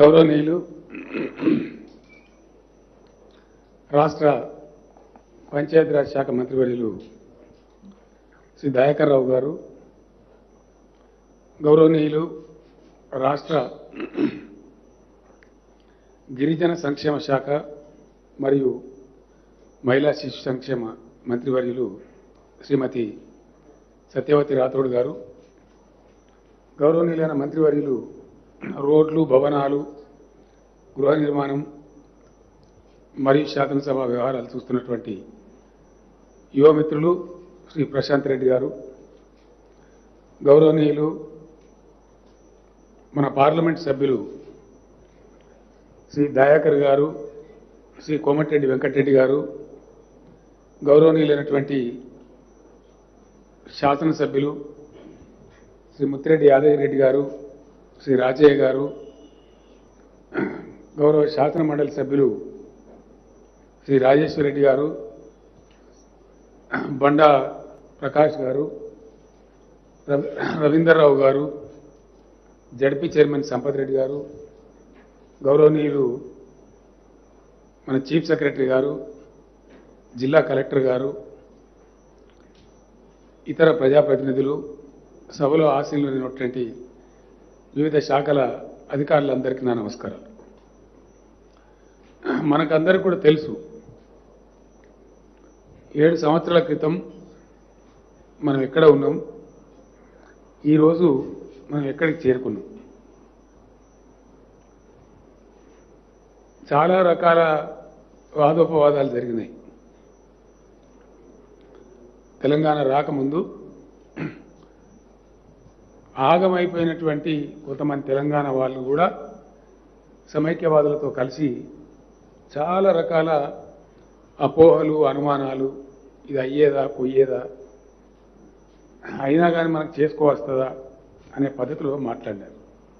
గౌరవనీయులు రాష్ట్ర పంచాయతీరాజ్ శాఖ మంత్రివర్యులు శ్రీ దయాకర్ రావు గారు గౌరవనీయులు రాష్ట్ర గిరిజన సంక్షేమ శాఖ మరియు మహిళా శిశు సంక్షేమ మంత్రివర్యులు శ్రీమతి సత్యవతి రాథోడ్ గారు గౌరవనీయులైన మంత్రివర్యులు రోడ్లు భవనాలు గృహ నిర్మాణం మరియు శాసనసభ వ్యవహారాలు చూస్తున్నటువంటి యువమిత్రులు శ్రీ ప్రశాంత్ రెడ్డి గారు గౌరవనీయులు మన పార్లమెంట్ సభ్యులు శ్రీ దయాకర్ గారు శ్రీ కోమటిరెడ్డి వెంకటరెడ్డి గారు గౌరవనీయులైనటువంటి శాసనసభ్యులు శ్రీ ముత్తిరెడ్డి యాదగిరి రెడ్డి గారు శ్రీ రాజయ్య గారు గౌరవ శాసన మండలి సభ్యులు శ్రీ రాజేశ్వర రెడ్డి గారు బండా ప్రకాష్ గారు రవి- రవీందర్రావు గారు జడ్పీ చైర్మన్ సంపత్ రెడ్డి గారు గౌరవనీయులు మన చీఫ్ సెక్రటరీ గారు జిల్లా కలెక్టర్ గారు ఇతర ప్రజాప్రతినిధులు సభలో ఆశీనులైనటువంటి వివిధ శాఖల అధికారులందరికీ నా నమస్కారాలు మనకందరికీ కూడా తెలుసు ఏడు సంవత్సరాల క్రితం మనం ఎక్కడ ఉన్నాం ఈరోజు మనం ఎక్కడికి చేరుకున్నాం చాలా రకాల వాదోపవాదాలు జరిగినాయి తెలంగాణ రాకముందు ఆగమైపోయినటువంటి కొంతమంది తెలంగాణ వాళ్ళు కూడా సమైక్యవాదులతో కలిసి చాలా రకాల అపోహలు అనుమానాలు ఇది అయ్యేదా పోయేదా అయినా కానీ మనకు చేసుకోవస్తుందా అనే పద్ధతిలో మాట్లాడినారు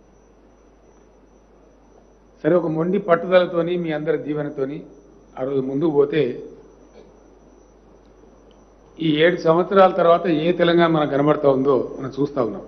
సరే ఒక మొండి పట్టుదలతోని మీ అందరి దీవెనతోని ఆ రోజు ముందుకు పోతే ఈ ఏడు సంవత్సరాల తర్వాత ఏ తెలంగాణ మనకు కనబడతా ఉందో మనం చూస్తా ఉన్నాం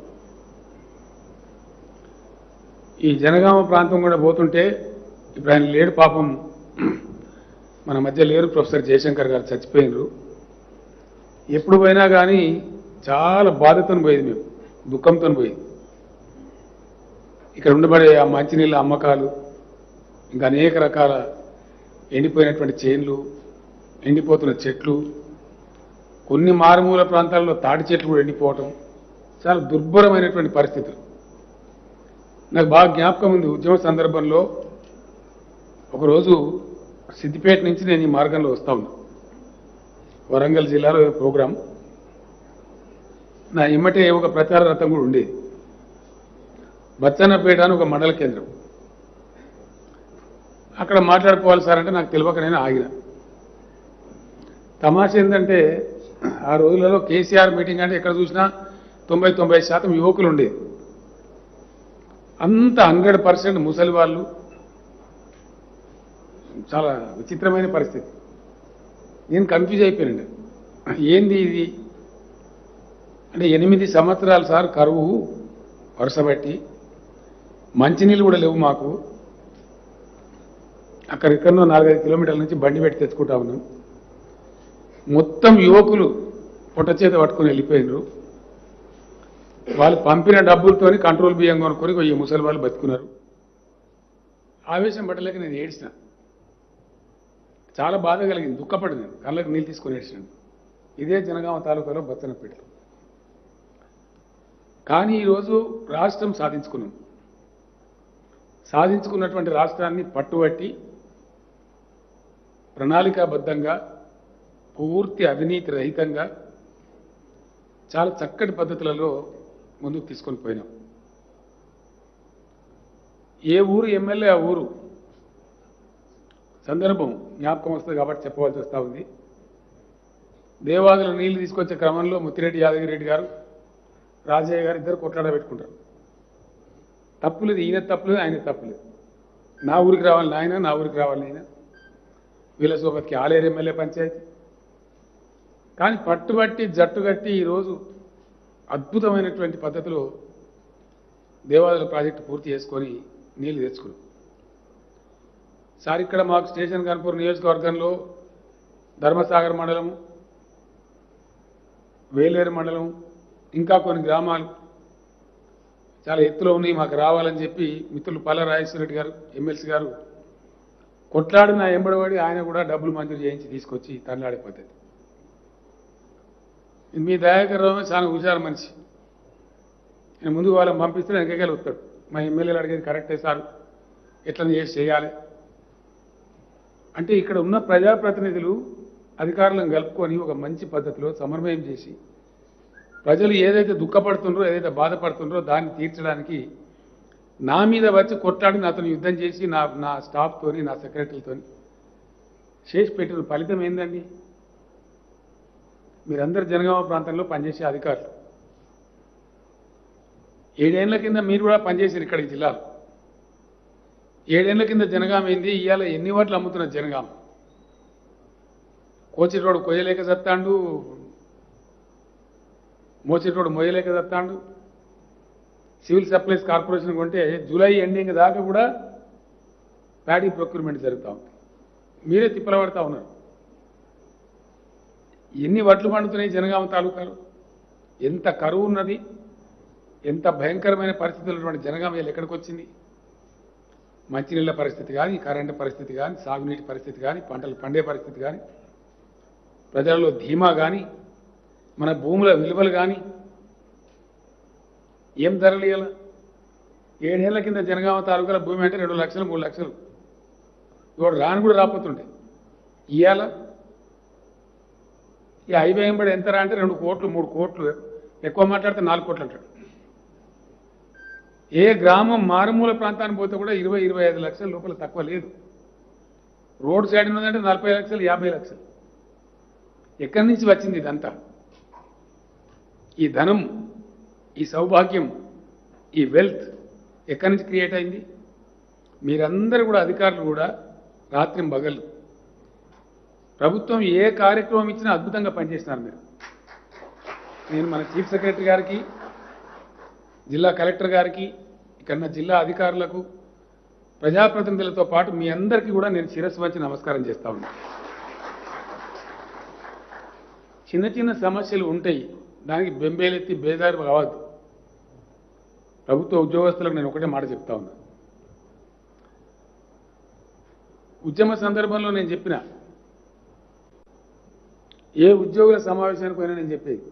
ఈ జనగామ ప్రాంతం కూడా పోతుంటే ఇప్పుడు ఆయన లేడు పాపం మన మధ్య లేరు ప్రొఫెసర్ జయశంకర్ గారు చచ్చిపోయినరు ఎప్పుడు పోయినా కానీ చాలా బాధతో పోయేది మేము దుఃఖంతో పోయేది ఇక్కడ ఉండబడే ఆ మంచినీళ్ళ అమ్మకాలు ఇంకా అనేక రకాల ఎండిపోయినటువంటి చేన్లు ఎండిపోతున్న చెట్లు కొన్ని మారుమూల ప్రాంతాల్లో తాటి చెట్లు కూడా ఎండిపోవటం చాలా దుర్భరమైనటువంటి పరిస్థితులు నాకు బాగా జ్ఞాపకం ఉంది ఉద్యమ సందర్భంలో ఒకరోజు సిద్దిపేట నుంచి నేను ఈ మార్గంలో వస్తా ఉన్నా వరంగల్ జిల్లాలో ఏదో ప్రోగ్రాం నా ఇమ్మటే ఒక ప్రచార రథం కూడా ఉండేది బచ్చన్నపేట అని ఒక మండల కేంద్రం అక్కడ మాట్లాడుకోవాలి సార్ అంటే నాకు తెలియక నేను ఆగిన తమాష ఏంటంటే ఆ రోజులలో కేసీఆర్ మీటింగ్ అంటే ఎక్కడ చూసినా తొంభై తొంభై శాతం యువకులు ఉండేది అంత హండ్రెడ్ పర్సెంట్ ముసలి వాళ్ళు చాలా విచిత్రమైన పరిస్థితి నేను కన్ఫ్యూజ్ అయిపోయానండి ఏంది ఇది అంటే ఎనిమిది సంవత్సరాలు సార్ కరువు వరుసబట్టి మంచినీళ్ళు కూడా లేవు మాకు అక్కడ ఎక్కడో నాలుగైదు కిలోమీటర్ల నుంచి బండి పెట్టి తెచ్చుకుంటా ఉన్నాం మొత్తం యువకులు పొట్ట చేత పట్టుకొని వెళ్ళిపోయినారు వాళ్ళు పంపిన డబ్బులతోని కంట్రోల్ బియ్యం కొనుక్కొని ఈ ముసలి వాళ్ళు బతుకున్నారు ఆవేశం పట్టలేక నేను ఏడ్చిన చాలా బాధ కలిగింది దుఃఖపడి నేను కళ్ళకి నీళ్ళు తీసుకొని ఏడ్చినాను ఇదే జనగామ తాలూకాలో బచ్చనపేట కానీ ఈరోజు రాష్ట్రం సాధించుకున్నాం సాధించుకున్నటువంటి రాష్ట్రాన్ని పట్టుబట్టి ప్రణాళికాబద్ధంగా పూర్తి అవినీతి రహితంగా చాలా చక్కటి పద్ధతులలో ముందుకు తీసుకొని పోయినాం ఏ ఊరు ఎమ్మెల్యే ఆ ఊరు సందర్భం జ్ఞాపకం వస్తుంది కాబట్టి చెప్పవలసి వస్తూ ఉంది దేవాదుల నీళ్లు తీసుకొచ్చే క్రమంలో ముత్తిరెడ్డి యాదగిరి రెడ్డి గారు రాజయ్య గారు ఇద్దరు కొట్లాడ పెట్టుకుంటారు తప్పులేదు ఈయన తప్పులేదు ఆయన తప్పులేదు నా ఊరికి రావాలి నాయన నా ఊరికి రావాలి ఆయన వీళ్ళ సోబత్కి ఆలేరు ఎమ్మెల్యే పంచాయతీ కానీ పట్టుబట్టి జట్టు కట్టి ఈరోజు అద్భుతమైనటువంటి పద్ధతిలో దేవాలయ ప్రాజెక్టు పూర్తి చేసుకొని నీళ్లు తెచ్చుకున్నాం సార్ ఇక్కడ మాకు స్టేషన్ కనుపూర్ నియోజకవర్గంలో ధర్మసాగర్ మండలం వేలేరు మండలం ఇంకా కొన్ని గ్రామాలు చాలా ఎత్తులో ఉన్నాయి మాకు రావాలని చెప్పి మిత్రులు పల్ల రాజేశ్వర రెడ్డి గారు ఎమ్మెల్సీ గారు కొట్లాడిన ఎంబడబడి ఆయన కూడా డబ్బులు మంజూరు చేయించి తీసుకొచ్చి తనలాడే పద్ధతి మీ దయాకర్ రావు చాలా హుషారు మనిషి నేను ముందుకు వాళ్ళని పంపిస్తే వెనకకెళ్ళి వస్తాడు మా ఎమ్మెల్యేలు అడిగేది కరెక్టే సార్ ఎట్లా చేసి చేయాలి అంటే ఇక్కడ ఉన్న ప్రజాప్రతినిధులు అధికారులను కలుపుకొని ఒక మంచి పద్ధతిలో సమన్వయం చేసి ప్రజలు ఏదైతే దుఃఖపడుతుండ్రో ఏదైతే బాధపడుతుండ్రో దాన్ని తీర్చడానికి నా మీద వచ్చి కొట్లాడి నాతో యుద్ధం చేసి నా నా స్టాఫ్తోని నా సెక్రటరీతోని చేసి పెట్టిన ఫలితం ఏందండి మీరందరు జనగామ ప్రాంతంలో పనిచేసే అధికారులు ఏడేళ్ల కింద మీరు కూడా పనిచేసారు ఇక్కడ ఈ జిల్లాలో ఏడేళ్ల కింద జనగామ ఏంది ఇవాళ ఎన్ని వాట్లు అమ్ముతున్న జనగామ కోచిరోడు కొయ్యలేక చత్తాండు మోచిరోడు మొయ్యలేక చత్తాండు సివిల్ సప్లైస్ కార్పొరేషన్ కొంటే జూలై ఎండింగ్ దాకా కూడా ప్యాడీ ప్రొక్యూర్మెంట్ జరుగుతూ ఉంది మీరే తిప్పలబడతా ఉన్నారు ఎన్ని వడ్లు పండుతున్నాయి జనగామ తాలూకాలు ఎంత కరువు ఉన్నది ఎంత భయంకరమైన పరిస్థితులు ఉన్నటువంటి జనగామ ఇవాళ ఎక్కడికి వచ్చింది మంచినీళ్ళ పరిస్థితి కానీ కరెంటు పరిస్థితి కానీ సాగునీటి పరిస్థితి కానీ పంటలు పండే పరిస్థితి కానీ ప్రజలలో ధీమా కానీ మన భూముల విలువలు కానీ ఏం ధరలు ఇవ్వాల ఏడేళ్ల కింద జనగామ తాలూకాల భూమి అంటే రెండు లక్షలు మూడు లక్షలు ఇవాడు రాను కూడా రాపోతుండే ఇవాళ ఈ హైవే ఎంబడి ఎంత రా అంటే రెండు కోట్లు మూడు కోట్లు ఎక్కువ మాట్లాడితే నాలుగు కోట్లు అంటాడు ఏ గ్రామం మారుమూల ప్రాంతానికి పోతే కూడా ఇరవై ఇరవై ఐదు లక్షల లోపల తక్కువ లేదు రోడ్ సైడ్ ఉన్నదంటే నలభై లక్షలు యాభై లక్షలు ఎక్కడి నుంచి వచ్చింది ఇదంతా ఈ ధనం ఈ సౌభాగ్యం ఈ వెల్త్ ఎక్కడి నుంచి క్రియేట్ అయింది మీరందరూ కూడా అధికారులు కూడా రాత్రి పగలు ప్రభుత్వం ఏ కార్యక్రమం ఇచ్చినా అద్భుతంగా పనిచేస్తున్నారు మీరు నేను మన చీఫ్ సెక్రటరీ గారికి జిల్లా కలెక్టర్ గారికి ఇక్కడ జిల్లా అధికారులకు ప్రజాప్రతినిధులతో పాటు మీ అందరికీ కూడా నేను శిరస్సు వంచి నమస్కారం చేస్తా ఉన్నాను చిన్న చిన్న సమస్యలు ఉంటాయి దానికి బెంబేలెత్తి బేదారి కావద్దు ప్రభుత్వ ఉద్యోగస్తులకు నేను ఒకటే మాట చెప్తా ఉన్నా ఉద్యమ సందర్భంలో నేను చెప్పిన ఏ ఉద్యోగుల సమావేశానికి పోయినా నేను చెప్పేది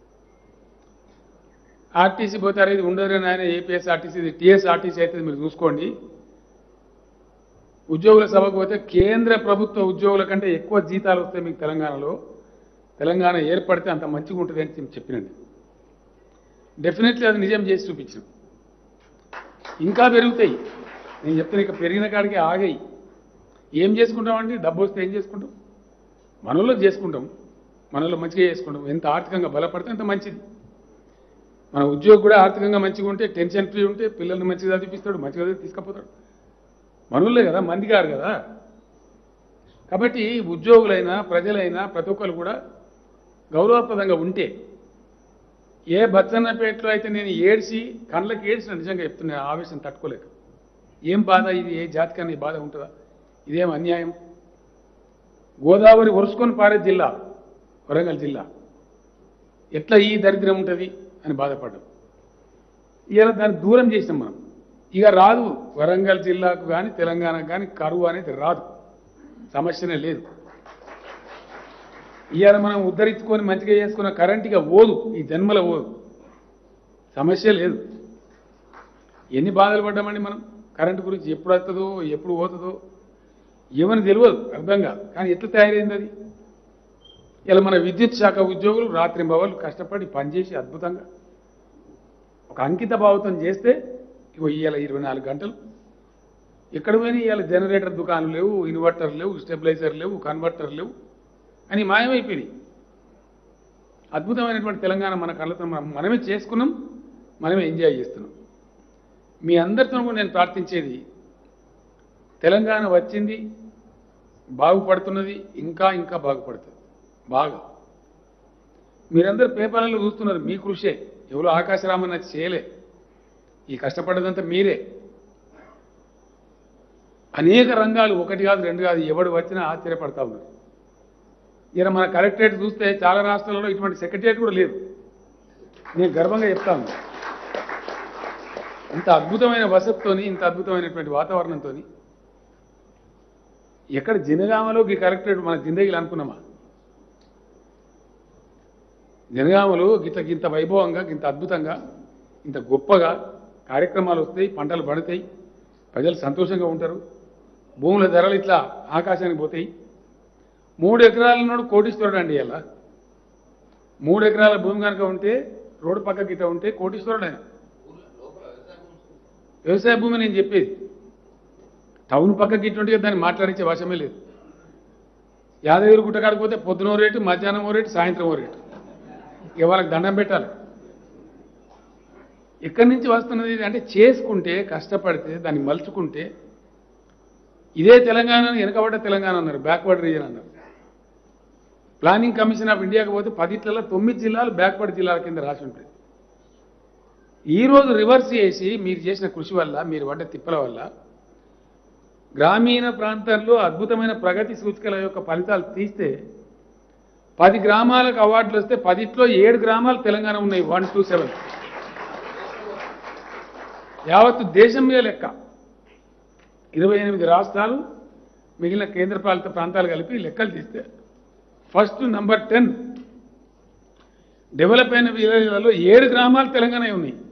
ఆర్టీసీ పోతారు ఇది ఉండదు నాయన ఏపీఎస్ ఆర్టీసీ ఇది టీఎస్ ఆర్టీసీ అయితే మీరు చూసుకోండి ఉద్యోగుల సభకు పోతే కేంద్ర ప్రభుత్వ ఉద్యోగుల కంటే ఎక్కువ జీతాలు వస్తాయి మీకు తెలంగాణలో తెలంగాణ ఏర్పడితే అంత మంచిగా ఉంటుంది అని నేను చెప్పినండి డెఫినెట్లీ అది నిజం చేసి చూపించాం ఇంకా పెరుగుతాయి నేను చెప్తాను ఇక పెరిగిన కాడికి ఆగాయి ఏం చేసుకుంటామండి డబ్బు వస్తే ఏం చేసుకుంటాం మనలో చేసుకుంటాం మనలో మంచిగా చేసుకుంటాం ఎంత ఆర్థికంగా బలపడితే అంత మంచిది మన ఉద్యోగి కూడా ఆర్థికంగా మంచిగా ఉంటే టెన్షన్ ఫ్రీ ఉంటే పిల్లల్ని మంచిగా చదివిస్తాడు మంచిగా చదివి తీసుకుపోతాడు మనోళ్ళే కదా మంది గారు కదా కాబట్టి ఉద్యోగులైనా ప్రజలైనా ప్రతి ఒక్కరు కూడా గౌరవప్రదంగా ఉంటే ఏ బచ్చన్నపేటలో అయితే నేను ఏడ్చి కళ్ళకి ఏడ్చిన నిజంగా చెప్తున్నా ఆవేశం తట్టుకోలేక ఏం బాధ ఇది ఏ జాతికన్నా ఈ బాధ ఉంటుందా ఇదేం అన్యాయం గోదావరి ఒరుసుకొని పారే జిల్లా వరంగల్ జిల్లా ఎట్లా ఈ దరిద్రం ఉంటుంది అని బాధపడ్డాం ఇలా దాన్ని దూరం చేసినాం మనం ఇక రాదు వరంగల్ జిల్లాకు కానీ తెలంగాణకు కానీ కరువు అనేది రాదు సమస్యనే లేదు ఇవాళ మనం ఉద్ధరించుకొని మంచిగా చేసుకున్న కరెంటుగా ఓదు ఈ జన్మల ఓదు సమస్య లేదు ఎన్ని బాధలు పడ్డామండి మనం కరెంటు గురించి ఎప్పుడు వస్తుందో ఎప్పుడు పోతుందో ఏమని తెలియదు అర్థం కాదు కానీ ఎట్లా తయారైంది అది ఇలా మన విద్యుత్ శాఖ ఉద్యోగులు రాత్రి బవలు కష్టపడి పనిచేసి అద్భుతంగా ఒక అంకిత భావితం చేస్తే ఇగో ఇవాళ ఇరవై నాలుగు గంటలు ఎక్కడ పోయినా ఇవాళ జనరేటర్ దుకాణం లేవు ఇన్వర్టర్ లేవు స్టెబిలైజర్ లేవు కన్వర్టర్ లేవు అని మాయమైపోయినాయి అద్భుతమైనటువంటి తెలంగాణ మన కళ్ళతో మనం మనమే చేసుకున్నాం మనమే ఎంజాయ్ చేస్తున్నాం మీ అందరితో కూడా నేను ప్రార్థించేది తెలంగాణ వచ్చింది బాగుపడుతున్నది ఇంకా ఇంకా బాగుపడుతుంది బాగా మీరందరూ పేపర్లలో చూస్తున్నారు మీ కృషే ఎవరో ఆకాశరామన్న చేయలే ఈ కష్టపడ్డదంతా మీరే అనేక రంగాలు ఒకటి కాదు రెండు కాదు ఎవడు వచ్చినా ఆశ్చర్యపడతా ఉన్నారు ఇలా మన కలెక్టరేట్ చూస్తే చాలా రాష్ట్రాలలో ఇటువంటి సెక్రటరియట్ కూడా లేదు నేను గర్వంగా చెప్తాను ఇంత అద్భుతమైన వసతితోని ఇంత అద్భుతమైనటువంటి వాతావరణంతో ఎక్కడ జనగామలో ఈ కలెక్టరేట్ మన జిందగీలు అనుకున్నామా జనగామలో గింత గింత వైభవంగా గింత అద్భుతంగా ఇంత గొప్పగా కార్యక్రమాలు వస్తాయి పంటలు పడతాయి ప్రజలు సంతోషంగా ఉంటారు భూముల ధరలు ఇట్లా ఆకాశానికి పోతాయి మూడు ఎకరాల నోడు కోటీశ్వరుడు అండి ఇలా మూడు ఎకరాల భూమి కనుక ఉంటే రోడ్డు పక్క గిట్ట ఉంటే కోటీశ్వరుడు ఆయన వ్యవసాయ భూమి నేను చెప్పేది టౌన్ పక్క గిట్ట ఉంటే దాన్ని మాట్లాడించే వశమే లేదు యాదగిరి గుట్ట కాడికి పోతే పొద్దునో రేటు మధ్యాహ్నం ఓ రేటు సాయంత్రం ఓ రేటు ఇక వాళ్ళకి దండం పెట్టాలి ఎక్కడి నుంచి వస్తున్నది ఇది అంటే చేసుకుంటే కష్టపడితే దాన్ని మలుచుకుంటే ఇదే తెలంగాణ వెనకబడ్డ తెలంగాణ అన్నారు బ్యాక్వర్డ్ రీజన్ అన్నారు ప్లానింగ్ కమిషన్ ఆఫ్ ఇండియాకి పోతే పదిట్లలో తొమ్మిది జిల్లాలు బ్యాక్వర్డ్ జిల్లాల కింద రాసి ఉంటాయి ఈ రోజు రివర్స్ చేసి మీరు చేసిన కృషి వల్ల మీరు పడ్డ తిప్పల వల్ల గ్రామీణ ప్రాంతాల్లో అద్భుతమైన ప్రగతి సూచికల యొక్క ఫలితాలు తీస్తే పది గ్రామాలకు అవార్డులు వస్తే పదిట్లో ఏడు గ్రామాలు తెలంగాణ ఉన్నాయి వన్ టూ సెవెన్ యావత్తు దేశం మీద లెక్క ఇరవై ఎనిమిది రాష్ట్రాలు మిగిలిన కేంద్ర పాలిత ప్రాంతాలు కలిపి లెక్కలు తీస్తే ఫస్ట్ నంబర్ టెన్ డెవలప్ అయిన విలేజ్లలో ఏడు గ్రామాలు తెలంగాణ ఉన్నాయి